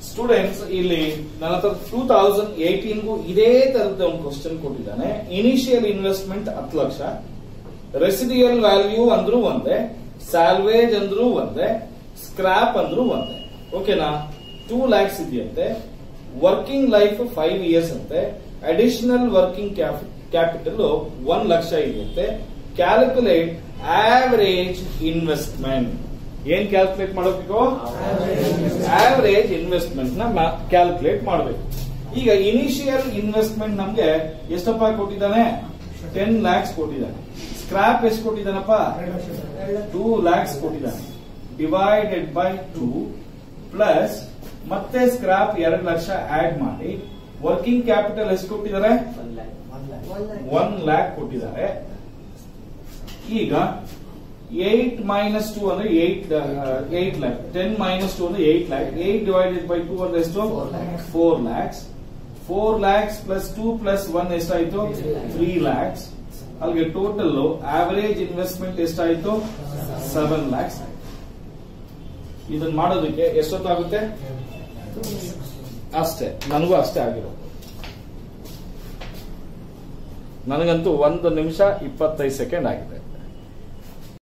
Students ಇಲ್ಲಿ ನನ್ನ ಹತ್ರ ಟೂ ತೌಸಂಡ್ ಏಟೀನ್ಗೂ ಇದೇ ತರದ ಒಂದು ಕ್ವಶನ್ ಕೊಟ್ಟಿದ್ದಾನೆ ಇನಿಷಿಯಲ್ ಇನ್ವೆಸ್ಟ್ಮೆಂಟ್ ಹತ್ತು ಲಕ್ಷ ರೆಸಿಡಿಯಲ್ ವ್ಯಾಲ್ಯೂ ಅಂದ್ರೂ ಒಂದೇ ಸ್ಯಾಲ್ವೇಜ್ ಅಂದ್ರೂ ಒಂದೇ ಸ್ಕ್ರಾಪ್ ಅಂದ್ರೂ ಒಂದೇ ಓಕೆನಾ ಟೂ ಲ್ಯಾಕ್ಸ್ ಇದೆಯಂತೆ ವರ್ಕಿಂಗ್ ಲೈಫ್ ಫೈವ್ ಇಯರ್ಸ್ ಅಂತೆ ಅಡಿಷನಲ್ ವರ್ಕಿಂಗ್ ಕ್ಯಾಪಿಟಲ್ ಒನ್ ಲಕ್ಷ ಇದೆಯಂತೆ ಕ್ಯಾಲ್ಕುಲೇಟ್ ಆವರೇಜ್ ಇನ್ವೆಸ್ಟ್ಮೆಂಟ್ ಏನ್ ಕ್ಯಾಲ್ಕುಲೇಟ್ ಮಾಡಬೇಕು ಆವರೇಜ್ ಇನ್ವೆಸ್ಟ್ಮೆಂಟ್ ನ ಕ್ಯಾಲ್ಕುಲೇಟ್ ಮಾಡಬೇಕು ಈಗ ಇನಿಷಿಯಲ್ ಇನ್ವೆಸ್ಟ್ಮೆಂಟ್ ನಮ್ಗೆ ಎಷ್ಟಪ್ಪ ಕೊಟ್ಟಿದ್ದಾನೆ ಟೆನ್ ಲ್ಯಾಕ್ಸ್ ಕೊಟ್ಟಿದ್ದಾನೆ ಸ್ಕ್ರಾಪ್ ಎಷ್ಟು ಕೊಟ್ಟಿದ್ದಾನಪ್ಪ ಟೂ ಲ್ಯಾಕ್ಸ್ ಕೊಟ್ಟಿದ್ದಾನೆ ಡಿವೈಡೆಡ್ ಬೈ ಟೂ ಪ್ಲಸ್ ಮತ್ತೆ ಸ್ಕ್ರಾಪ್ ಎರಡು ಲಕ್ಷ ಆಡ್ ಮಾಡಿ ವರ್ಕಿಂಗ್ ಕ್ಯಾಪಿಟಲ್ ಎಷ್ಟು ಕೊಟ್ಟಿದ್ದಾರೆ ಒನ್ ಲ್ಯಾಕ್ ಕೊಟ್ಟಿದ್ದಾರೆ ಈಗ ಏಟ್ ಮೈನಸ್ ಟೂ ಅಂದ್ರೆ eight eight lakh ten minus two ಅಂದ್ರೆ eight lakh eight divided by two ಅಂದ್ರೆ ಎಷ್ಟು Four lakhs. Four lakhs four lakhs plus two plus one ಎಷ್ಟಾಯ್ತು ತ್ರೀ ಲ್ಯಾಕ್ಸ್ ಅಲ್ಲಿಗೆ ಟೋಟಲ್ ಆವರೇಜ್ ಇನ್ವೆಸ್ಟ್ಮೆಂಟ್ ಎಷ್ಟಾಯ್ತು ಸೆವೆನ್ ಲ್ಯಾಕ್ಸ್ ಇದನ್ನ ಮಾಡೋದಕ್ಕೆ ಎಷ್ಟೊತ್ತಾಗುತ್ತೆ ಅಷ್ಟೇ ನನಗೂ ಅಷ್ಟೇ ಆಗಿರೋದು ನನಗಂತೂ ಒಂದು ನಿಮಿಷ ಇಪ್ಪತ್ತೈದು ಸೆಕೆಂಡ್ ಆಗಿದೆ